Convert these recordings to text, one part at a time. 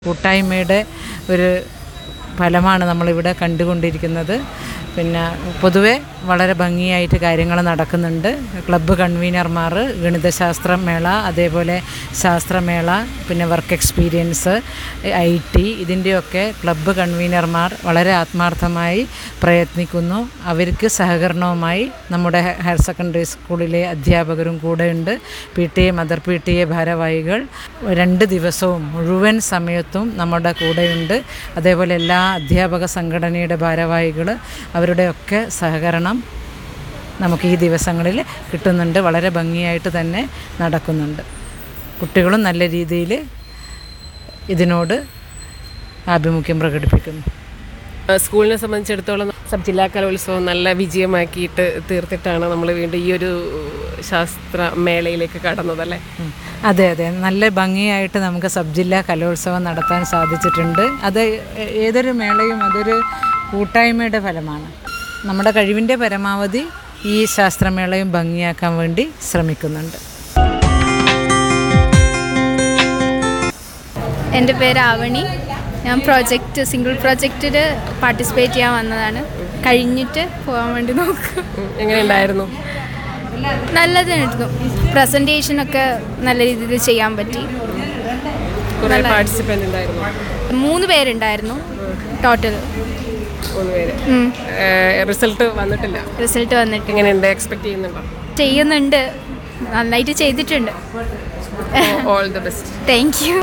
കൂട്ടായ്മയുടെ ഒരു ഫലമാണ് നമ്മളിവിടെ കണ്ടുകൊണ്ടിരിക്കുന്നത് പിന്നെ പൊതുവെ വളരെ ഭംഗിയായിട്ട് കാര്യങ്ങൾ നടക്കുന്നുണ്ട് ക്ലബ്ബ് കൺവീനർമാർ ഗണിതശാസ്ത്ര മേള അതേപോലെ ശാസ്ത്രമേള പിന്നെ വർക്ക് എക്സ്പീരിയൻസ് ഐ ടി ഇതിൻ്റെയൊക്കെ ക്ലബ്ബ് കൺവീനർമാർ വളരെ ആത്മാർത്ഥമായി പ്രയത്നിക്കുന്നു അവർക്ക് സഹകരണവുമായി നമ്മുടെ ഹയർ സെക്കൻഡറി സ്കൂളിലെ അധ്യാപകരും കൂടെയുണ്ട് P T A mother P T A ഭാരവാഹികൾ രണ്ട് ദിവസവും മുഴുവൻ സമയത്തും നമ്മുടെ കൂടെയുണ്ട് അതേപോലെ എല്ലാ അധ്യാപക സംഘടനയുടെ ഭാരവാഹികൾ അവരുടെയൊക്കെ സഹകരണം നമുക്ക് ഈ ദിവസങ്ങളിൽ കിട്ടുന്നുണ്ട് വളരെ ഭംഗിയായിട്ട് തന്നെ നടക്കുന്നുണ്ട് കുട്ടികളും നല്ല രീതിയിൽ ഇതിനോട് ആഭിമുഖ്യം പ്രകടിപ്പിക്കുന്നു ആ, സ്കൂളിനെ സംബന്ധിച്ചിടത്തോളം സബ് ജില്ലാ കലോത്സവം നല്ല വിജയമാക്കിയിട്ട് തീർത്തിട്ടാണ് നമ്മൾ വീണ്ടും ഈ ഒരു ശാസ്ത്ര മേളയിലേക്ക് കടന്നതല്ലേ ഉം. അതെ അതെ നല്ല ഭംഗിയായിട്ട് നമുക്ക് സബ് ജില്ലാ കലോത്സവം നടത്താൻ സാധിച്ചിട്ടുണ്ട് അത് ഏ- ഏതൊരു മേളയും അതൊരു കൂട്ടായ്മയുടെ ഫലമാണ് നമ്മുടെ കഴിവിൻ്റെ പരമാവധി ഈ ശാസ്ത്രമേളയും ഭംഗിയാക്കാൻ വേണ്ടി ശ്രമിക്കുന്നുണ്ട് എൻ്റെ പേര് ആവണി ഞാൻ പ്രോജക്റ്റ് സിംഗിൾ പ്രോജക്റ്റിൽ പാർട്ടിസിപ്പേറ്റ് ചെയ്യാൻ വന്നതാണ് കഴിഞ്ഞിട്ട് പോകാൻ വേണ്ടി നോക്കും ഉം, എങ്ങനെയുണ്ടായിരുന്നു നല്ലതായിരുന്നു പ്രസൻറ്റേഷനൊക്കെ നല്ല രീതിയിൽ ചെയ്യാൻ പറ്റി കുറേ പാർട്ടിസിപ്പൻ്റ് ഉണ്ടായിരുന്നു മൂന്ന് പേരുണ്ടായിരുന്നു ടോട്ടൽ മൂന്ന് പേര് റിസൾട്ട് വന്നിട്ടില്ല റിസൾട്ട് വന്നിട്ട് എങ്ങനെയുണ്ട് എക്സ്പെക്ട് ചെയ്യുന്നുണ്ടോ ചെയ്യുന്നുണ്ട് നന്നായിട്ട് ചെയ്തിട്ടുണ്ട് all the best thank you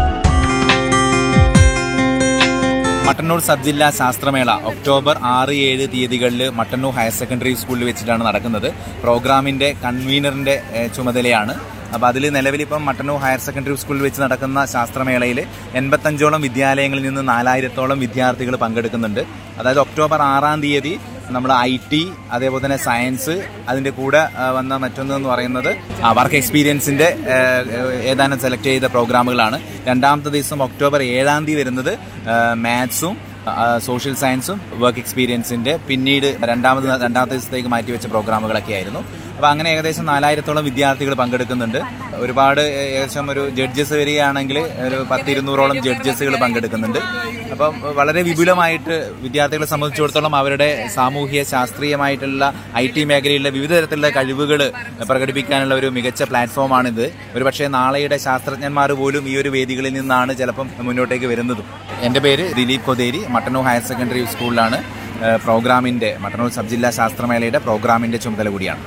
Mattannur sub ജില്ലാ ശാസ്ത്രമേള ഒക്ടോബർ ആറ് ഏഴ് തീയതികളിൽ മട്ടന്നൂർ ഹയർ സെക്കൻഡറി സ്കൂളിൽ വെച്ചിട്ടാണ് നടക്കുന്നത് പ്രോഗ്രാമിന്റെ കൺവീനറിന്റെ ഏഹ്, ചുമതലയാണ് അപ്പോൾ അതിൽ നിലവിലിപ്പം മട്ടന്നൂർ ഹയർ സെക്കൻഡറി സ്കൂളിൽ വെച്ച് നടക്കുന്ന ശാസ്ത്രമേളയിൽ എൺപത്തഞ്ചോളം വിദ്യാലയങ്ങളിൽ നിന്ന് നാലായിരത്തോളം വിദ്യാർത്ഥികൾ പങ്കെടുക്കുന്നുണ്ട് അതായത് ഒക്ടോബർ ആറാം തീയതി നമ്മൾ ഐ ടി അതേപോലെ തന്നെ സയൻസ് അതിൻ്റെ കൂടെ ആ, വന്ന മറ്റൊന്ന് എന്ന് പറയുന്നത് വർക്ക് എക്സ്പീരിയൻസിൻ്റെ ഏതാനും സെലക്ട് ചെയ്ത പ്രോഗ്രാമുകളാണ് രണ്ടാമത്തെ ദിവസം ഒക്ടോബർ ഏഴാം തീയതി വരുന്നത് മാത്സും സോഷ്യൽ സയൻസും വർക്ക് എക്സ്പീരിയൻസിൻ്റെ പിന്നീട് രണ്ടാമത് രണ്ടാമത്തെ ദിവസത്തേക്ക് മാറ്റിവെച്ച പ്രോഗ്രാമുകളൊക്കെ ആയിരുന്നു അപ്പോൾ അങ്ങനെ ഏകദേശം നാലായിരത്തോളം വിദ്യാർത്ഥികൾ പങ്കെടുക്കുന്നുണ്ട് ഒരുപാട് ഏകദേശം ഒരു ജഡ്ജസ് വരികയാണെങ്കിൽ ഒരു പത്തിരുന്നൂറോളം ജഡ്ജസുകൾ പങ്കെടുക്കുന്നുണ്ട് അപ്പം വളരെ വിപുലമായിട്ട് വിദ്യാർത്ഥികളെ സംബന്ധിച്ചിടത്തോളം അവരുടെ സാമൂഹ്യ ശാസ്ത്രീയമായിട്ടുള്ള ഐ ടി മേഖലയിലെ വിവിധ തരത്തിലുള്ള കഴിവുകൾ പ്രകടിപ്പിക്കാനുള്ള ഒരു മികച്ച പ്ലാറ്റ്ഫോമാണിത് ഒരുപക്ഷെ നാളെയുടെ ശാസ്ത്രജ്ഞന്മാർ പോലും ഈ ഒരു വേദികളിൽ നിന്നാണ് ചിലപ്പം മുന്നോട്ടേക്ക് വരുന്നതും എൻ്റെ പേര് ദിലീപ് കൊതേരി മട്ടന്നൂർ ഹയർ സെക്കൻഡറി സ്കൂളിലാണ് ഏഹ്, പ്രോഗ്രാമിൻ്റെ മട്ടന്നൂർ സബ് ജില്ലാ ശാസ്ത്രമേളയുടെ പ്രോഗ്രാമിൻ്റെ ചുമതല കൂടിയാണ്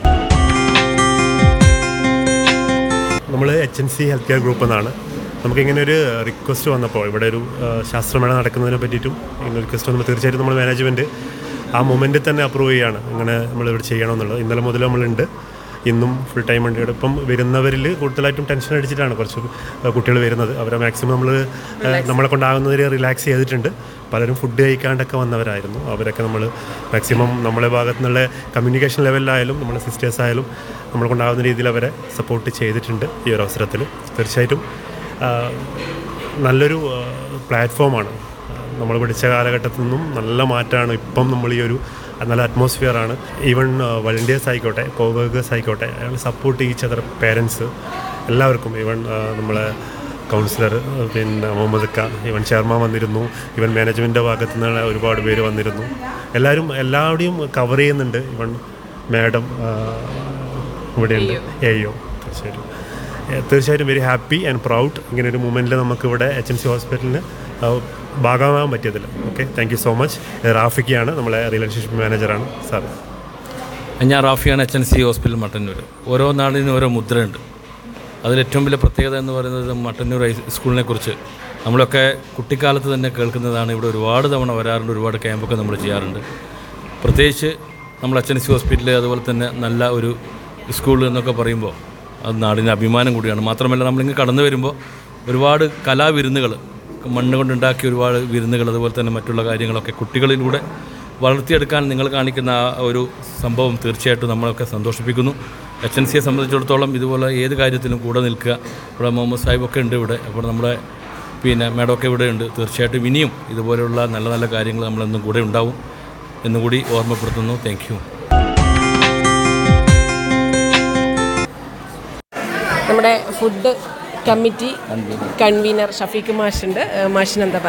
നമ്മൾ H N C health care group എന്നാണ് നമുക്കിങ്ങനെ ഒരു റിക്വസ്റ്റ് വന്നപ്പോൾ ഇവിടെ ഒരു ആ, ശാസ്ത്രമേള നടക്കുന്നതിനെ പറ്റിയിട്ടും ഇങ്ങനെ റിക്വസ്റ്റ് വന്നപ്പോൾ തീർച്ചയായിട്ടും നമ്മൾ മാനേജ്മെൻറ്റ് ആ മൊമെൻറ്റിൽ തന്നെ അപ്രൂവ് ചെയ്യാണ് അങ്ങനെ നമ്മൾ ഇവിടെ ചെയ്യണമെന്നുള്ളത് ഇന്നലെ മുതൽ നമ്മളുണ്ട് ഇന്നും ഫുൾ ടൈം ഉണ്ട് ഇവിടെ ഇപ്പം വരുന്നവരിൽ കൂടുതലായിട്ടും ടെൻഷൻ അടിച്ചിട്ടാണ് കുറച്ച് കുട്ടികൾ വരുന്നത് അവരെ മാക്സിമം നമ്മൾ നമ്മളെ കൊണ്ടാകുന്നവരെ റിലാക്സ് ചെയ്തിട്ടുണ്ട് പലരും ഫുഡ് കഴിക്കാണ്ടൊക്കെ വന്നവരായിരുന്നു അവരൊക്കെ നമ്മൾ മാക്സിമം നമ്മളെ ഭാഗത്തു നിന്നുള്ള കമ്മ്യൂണിക്കേഷൻ ലെവലിലായാലും നമ്മുടെ സിസ്റ്റേഴ്സ് ആയാലും നമ്മളെ കൊണ്ടാകുന്ന രീതിയിൽ അവരെ സപ്പോർട്ട് ചെയ്തിട്ടുണ്ട് ഈ ഒരു അവസരത്തിൽ തീർച്ചയായിട്ടും ആ, നല്ലൊരു പ്ലാറ്റ്ഫോമാണ് നമ്മൾ പഠിച്ച കാലഘട്ടത്തിൽ നിന്നും നല്ല മാറ്റമാണ് ഇപ്പം നമ്മൾ ഈ ഒരു നല്ല അറ്റ്മോസ്ഫിയറാണ് ഈവൺ വളണ്ടിയേഴ്സ് ആയിക്കോട്ടെ കോവർക്കേഴ്സ് ആയിക്കോട്ടെ അയാൾ സപ്പോർട്ട് ഈച്ച് അതർ പേരൻസ് എല്ലാവർക്കും ഈവൺ നമ്മളെ കൗൺസിലർ പിന്നെ മുഹമ്മദ് ഖ ഇവൻ ചെയർമാൻ വന്നിരുന്നു ഇവൻ മാനേജ്മെൻറ്റിൻ്റെ ഭാഗത്തു നിന്ന് ഒരുപാട് പേര് വന്നിരുന്നു എല്ലാവരും എല്ലാവരുടെയും കവർ ചെയ്യുന്നുണ്ട് ഇവൺ മാഡം ഇവിടെയുണ്ട് എയോ തീർച്ചയായിട്ടും ഏഹ് തീർച്ചയായിട്ടും വെരി ഹാപ്പി ആൻഡ് പ്രൗഡ് ഇങ്ങനെ ഒരു മൂമെൻറ്റിൽ നമുക്കിവിടെ എച്ച് എം സി ഹോസ്പിറ്റലിന് ഭാഗമാകാൻ പറ്റിയതിൽ okay thank you so much റാഫിക്കാണ് നമ്മളെ റിലേഷൻഷിപ്പ് മാനേജറാണ് സാർ ഞാൻ റാഫിയാണ് H N C hospital Mattannur ഓരോ നാടിനും ഓരോ മുദ്രയുണ്ട് അതിൽ ഏറ്റവും വലിയ പ്രത്യേകത എന്ന് പറയുന്നത് മട്ടന്നൂർ ഹൈ സ്കൂളിനെ കുറിച്ച് നമ്മളൊക്കെ കുട്ടിക്കാലത്ത് തന്നെ കേൾക്കുന്നതാണ് ഇവിടെ ഒരുപാട് തവണ വരാറുണ്ട് ഒരുപാട് ക്യാമ്പൊക്കെ നമ്മൾ ചെയ്യാറുണ്ട് പ്രത്യേകിച്ച് നമ്മൾ എച്ച് എൻ സി ഹോസ്പിറ്റൽ അതുപോലെ തന്നെ നല്ല ഒരു സ്കൂൾ എന്നൊക്കെ പറയുമ്പോൾ അത് നാടിന് അഭിമാനം കൂടിയാണ് മാത്രമല്ല നമ്മളിങ്ങ് കടന്നു വരുമ്പോൾ ഒരുപാട് കലാവിരുന്നുകൾ മണ്ണ് കൊണ്ടുണ്ടാക്കിയ ഒരുപാട് വിരുന്നുകൾ അതുപോലെ തന്നെ മറ്റുള്ള കാര്യങ്ങളൊക്കെ കുട്ടികളിലൂടെ വളർത്തിയെടുക്കാൻ നിങ്ങൾ കാണിക്കുന്ന ആ ഒരു സംഭവം തീർച്ചയായിട്ടും നമ്മളൊക്കെ സന്തോഷിപ്പിക്കുന്നു എച്ച് എൻ സിയെ സംബന്ധിച്ചിടത്തോളം ഇതുപോലെ ഏത് കാര്യത്തിലും കൂടെ നിൽക്കുക ഇവിടെ മുഹമ്മദ് സാഹിബൊക്കെ ഉണ്ട് ഇവിടെ അപ്പോൾ നമ്മുടെ പിന്നെ മേഡമൊക്കെ ഇവിടെ ഉണ്ട് തീർച്ചയായിട്ടും ഇനിയും ഇതുപോലെയുള്ള നല്ല നല്ല കാര്യങ്ങൾ നമ്മളെന്നും കൂടെ ഉണ്ടാവും എന്നുകൂടി ഓർമ്മപ്പെടുത്തുന്നു താങ്ക് യു നമ്മുടെ ഫുഡ് കമ്മിറ്റി കൺവീനർ ഷഫീഖ് മാഷുണ്ട് ഏഹ് മാഷിന് എന്താ